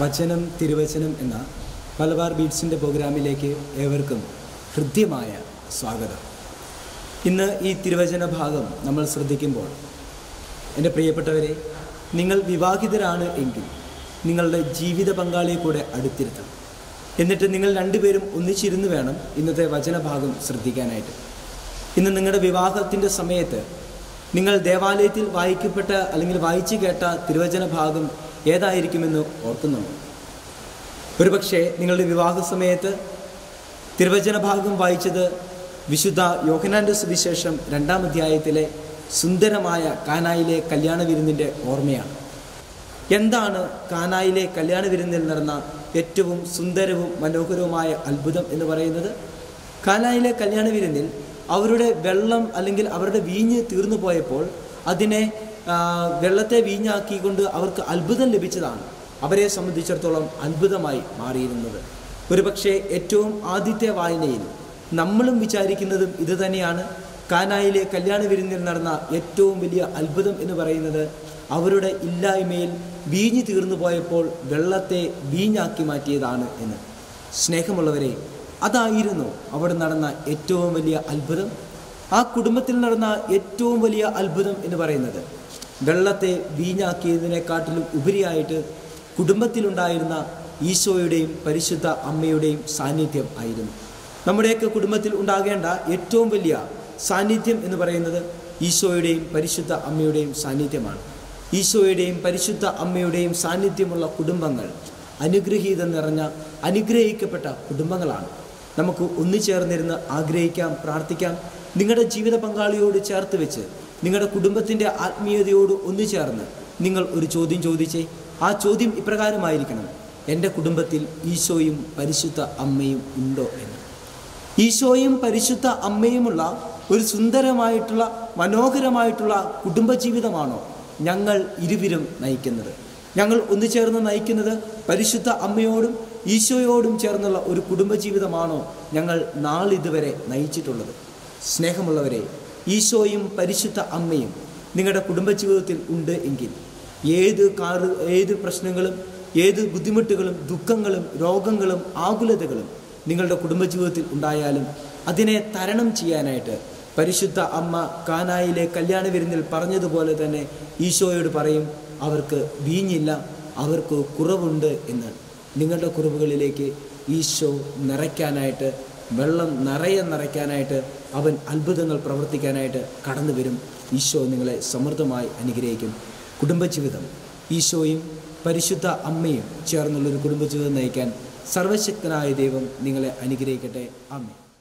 വചനം തിരുവചനം എന്ന മലബാർ ബീറ്റ്സിൻ്റെ പ്രോഗ്രാമിലേക്ക് ഏവർക്കും ഹൃദ്യമായ സ്വാഗതം ഇന്ന് ഈ തിരുവചന ഭാഗം നമ്മൾ ശ്രദ്ധിക്കുമ്പോൾ എൻ്റെ പ്രിയപ്പെട്ടവരെ നിങ്ങൾ വിവാഹിതരാണ് എങ്കിൽ നിങ്ങളുടെ ജീവിത പങ്കാളിയെ കൂടെ അടുത്തിരുത്തണം എന്നിട്ട് നിങ്ങൾ രണ്ടുപേരും ഒന്നിച്ചിരുന്ന് വേണം ഇന്നത്തെ വചനഭാഗം ശ്രദ്ധിക്കാനായിട്ട് ഇന്ന് നിങ്ങളുടെ വിവാഹത്തിൻ്റെ സമയത്ത് നിങ്ങൾ ദേവാലയത്തിൽ വായിക്കപ്പെട്ട അല്ലെങ്കിൽ വായിച്ചു കേട്ട തിരുവചന ഭാഗം ഏതായിരിക്കുമെന്ന് ഓർക്കുന്നുണ്ട് ഒരുപക്ഷെ നിങ്ങളുടെ വിവാഹ സമയത്ത് തിരുവചന ഭാഗം വായിച്ചത് വിശുദ്ധ യോഹനാൻ്റെ സുവിശേഷം രണ്ടാം അധ്യായത്തിലെ സുന്ദരമായ കാനായിലെ കല്യാണ വിരുന്നിൻ്റെ ഓർമ്മയാണ് എന്താണ് കാനായിലെ കല്യാണ വിരുന്നിൽ നടന്ന ഏറ്റവും സുന്ദരവും മനോഹരവുമായ അത്ഭുതം എന്ന് പറയുന്നത് കാനായിലെ കല്യാണ വിരുന്നിൽ അവരുടെ വെള്ളം അല്ലെങ്കിൽ അവരുടെ വീഞ്ഞ് തീർന്നു പോയപ്പോൾ അതിനെ ആ, വെള്ളത്തെ വീഞ്ഞാക്കിക്കൊണ്ട് അവർക്ക് അത്ഭുതം ലഭിച്ചതാണ് അവരെ സംബന്ധിച്ചിടത്തോളം അത്ഭുതമായി മാറിയിരുന്നത് ഒരുപക്ഷെ ഏറ്റവും ആദ്യത്തെ വായനയിൽ നമ്മളും വിചാരിക്കുന്നതും ഇത് തന്നെയാണ് കാനായിലെ കല്യാണ വിരുന്നിൽ നടന്ന ഏറ്റവും വലിയ അത്ഭുതം എന്ന് പറയുന്നത് അവരുടെ ഇല്ലായ്മയിൽ വീഞ്ഞ് തീർന്നു പോയപ്പോൾ വെള്ളത്തെ വീഞ്ഞാക്കി മാറ്റിയതാണ് എന്ന് സ്നേഹമുള്ളവരെ അതായിരുന്നു അവിടെ നടന്ന ഏറ്റവും വലിയ അത്ഭുതം ആ കുടുംബത്തിൽ നടന്ന ഏറ്റവും വലിയ അത്ഭുതം എന്ന് പറയുന്നത് വെള്ളത്തെ വീഞ്ഞാക്കിയതിനെക്കാട്ടിലും ഉപരിയായിട്ട് കുടുംബത്തിലുണ്ടായിരുന്ന ഈശോയുടെയും പരിശുദ്ധ അമ്മയുടെയും സാന്നിധ്യം ആയിരുന്നു നമ്മുടെയൊക്കെ കുടുംബത്തിൽ ഉണ്ടാകേണ്ട ഏറ്റവും വലിയ സാന്നിധ്യം എന്ന് പറയുന്നത് ഈശോയുടെയും പരിശുദ്ധ അമ്മയുടെയും സാന്നിധ്യമാണ് ഈശോയുടെയും പരിശുദ്ധ അമ്മയുടെയും സാന്നിധ്യമുള്ള കുടുംബങ്ങൾ അനുഗ്രഹീതം നിറഞ്ഞ അനുഗ്രഹിക്കപ്പെട്ട കുടുംബങ്ങളാണ് നമുക്ക് ഒന്നുചേർന്നിരുന്ന് ആഗ്രഹിക്കാം പ്രാർത്ഥിക്കാം നിങ്ങളുടെ ജീവിത പങ്കാളിയോട് ചേർത്ത് വെച്ച് നിങ്ങളുടെ കുടുംബത്തിൻ്റെ ആത്മീയതയോട് ഒന്നു ചേർന്ന് നിങ്ങൾ ഒരു ചോദ്യം ചോദിച്ചേ ആ ചോദ്യം ഇപ്രകാരമായിരിക്കണം എൻ്റെ കുടുംബത്തിൽ ഈശോയും പരിശുദ്ധ അമ്മയും ഉണ്ടോ എന്ന് ഈശോയും പരിശുദ്ധ അമ്മയുമുള്ള ഒരു സുന്ദരമായിട്ടുള്ള മനോഹരമായിട്ടുള്ള കുടുംബജീവിതമാണോ ഞങ്ങൾ ഇരുവരും നയിക്കുന്നത് ഞങ്ങൾ ഒന്നു ചേർന്ന് നയിക്കുന്നത് പരിശുദ്ധ അമ്മയോടും ഈശോയോടും ചേർന്നുള്ള ഒരു കുടുംബജീവിതമാണോ ഞങ്ങൾ നാളിതുവരെ നയിച്ചിട്ടുള്ളത് സ്നേഹമുള്ളവരെ ഈശോയും പരിശുദ്ധ അമ്മയും നിങ്ങളുടെ കുടുംബജീവിതത്തിൽ ഉണ്ട് എങ്കിൽ ഏത് കാറ് ഏത് പ്രശ്നങ്ങളും ഏത് ബുദ്ധിമുട്ടുകളും ദുഃഖങ്ങളും രോഗങ്ങളും ആകുലതകളും നിങ്ങളുടെ കുടുംബജീവിതത്തിൽ ഉണ്ടായാലും അതിനെ തരണം ചെയ്യാനായിട്ട് പരിശുദ്ധ അമ്മ കാനായിലെ കല്യാണ വിരുന്നിൽ പറഞ്ഞതുപോലെ തന്നെ ഈശോയോട് പറയും അവർക്ക് വീഞ്ഞില്ല അവർക്ക് കുറവുണ്ട് എന്ന് നിങ്ങളുടെ കുറവുകളിലേക്ക് ഈശോ നിറയ്ക്കാനായിട്ട് വെള്ളം നിറയെ നിറയ്ക്കാനായിട്ട് അവൻ അത്ഭുതങ്ങൾ പ്രവർത്തിക്കാനായിട്ട് കടന്നു വരും ഈശോ നിങ്ങളെ സമൃദ്ധമായി അനുഗ്രഹിക്കും കുടുംബജീവിതം ഈശോയും പരിശുദ്ധ അമ്മയും ചേർന്നുള്ളൊരു കുടുംബജീവിതം നയിക്കാൻ സർവശക്തനായ ദൈവം നിങ്ങളെ അനുഗ്രഹിക്കട്ടെ അമ്മ